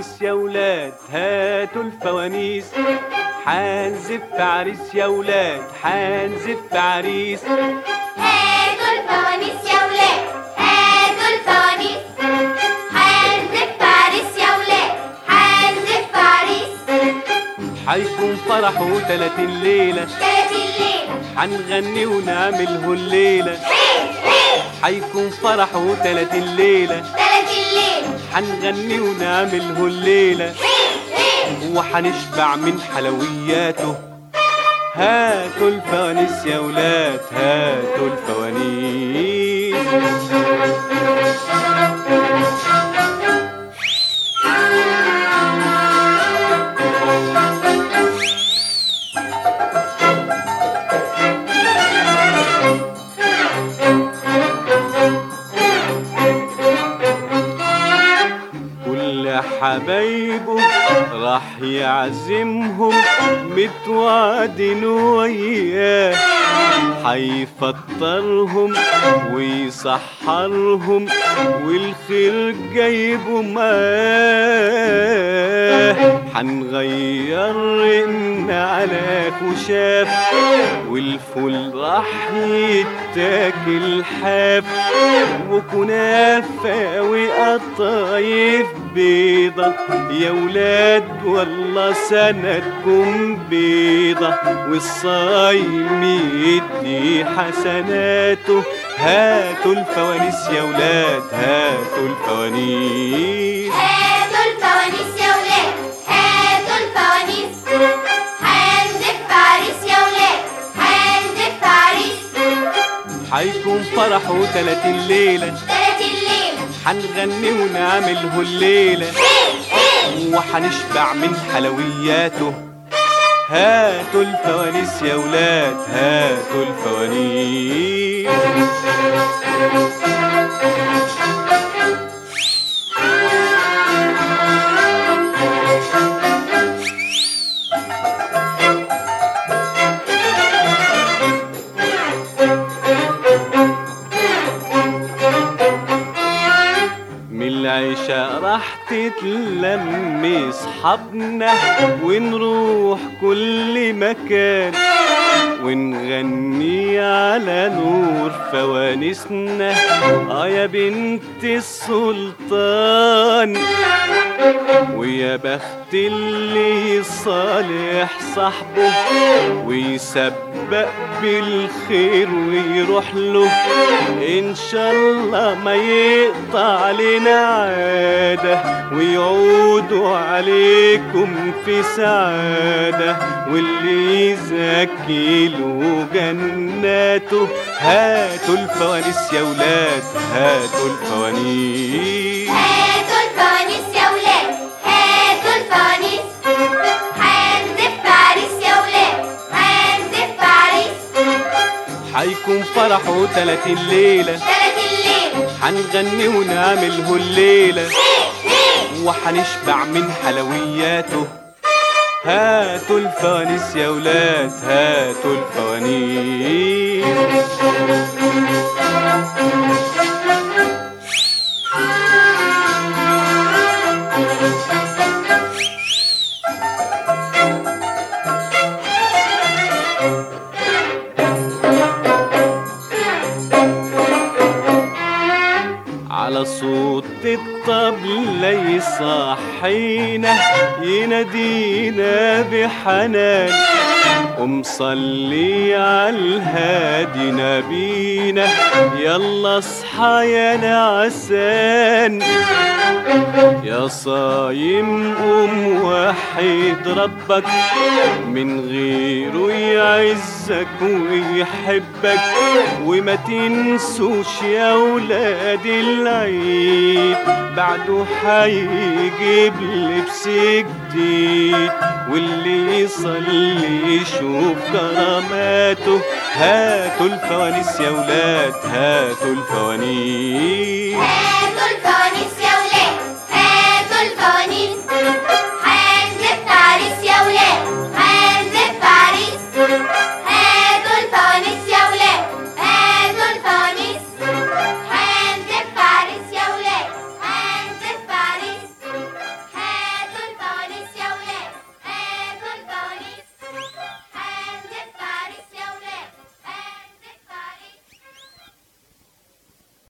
عريس يا ولاد هاتوا الفوانيس حنزف عريس يا ولاد حنزف عريس هاتوا الفوانيس يا ولاد هاتوا الفوانيس هنزف عريس يا ولاد هنزف عريس حيكون فرحه تلات الليلة تلات الليلة حنغني ونعمله الليلة حيكون فرحه تلات الليلة تلات الليلة حنغني ونعمله الليلة وحنشبع من حلوياته هاتوا الفوانيس يا ولاد هاتوا الفوانيس كل حبايبه راح يعزمهم متوعدين وياه حيفطرهم ويسحرهم والخير جايبه معاه حنغير رن على خشاف والفول راح يتاكل حاف وكنافة وقطايف بيضة يا ولاد والله سندكم بيضة والصايم يدي حسناته هاتوا الفوانيس يا ولاد هاتوا الفوانيس هاتوا الفوانيس يا ولاد هاتوا الفوانيس هنزف عريس يا ولاد هنزف عريس حيكون فرحه تلات الليلة تلات الليلة حنغني ونعمله الليلة وحنشبع من حلوياته هاتوا الفوانيس يا ولاد هاتوا الفوانيس من العشاء راح تتلم اصحابنا ونروح كل مكان ونغني على نور فوانيسنا اه يا بنت السلطان ويا بخت اللي صالح صاحبه ويسبق بالخير ويروح له ان شاء الله ما يقطع لنا عاده ويعودوا عليكم في سعاده واللي يزكي له جناته هاتوا الفوانيس يا ولاد هاتوا الفوانيس هاتوا الفوانيس يا ولاد هاتوا الفوانيس هنزف عريس يا ولاد هنزف عريس حيكون فرحه تلات الليلة تلات الليلة حنغني ونعمله الليلة وحنشبع من حلوياته هاتوا الفوانيس يا ولاد هاتوا الفوانيس على صوت الطبلة يصحينا ينادينا بحنان ومصلي على الهادي نبينا يلا اصحى يا نعسان يا صايم قوم وحيد ربك من غيره يعزك ويحبك وما تنسوش يا ولاد العيد بعده حيجيب لبس جديد واللي يصلي يشوف كراماته هاتوا الفوانيس يا ولاد هاتوا الفوانيس هاتوا الفوانيس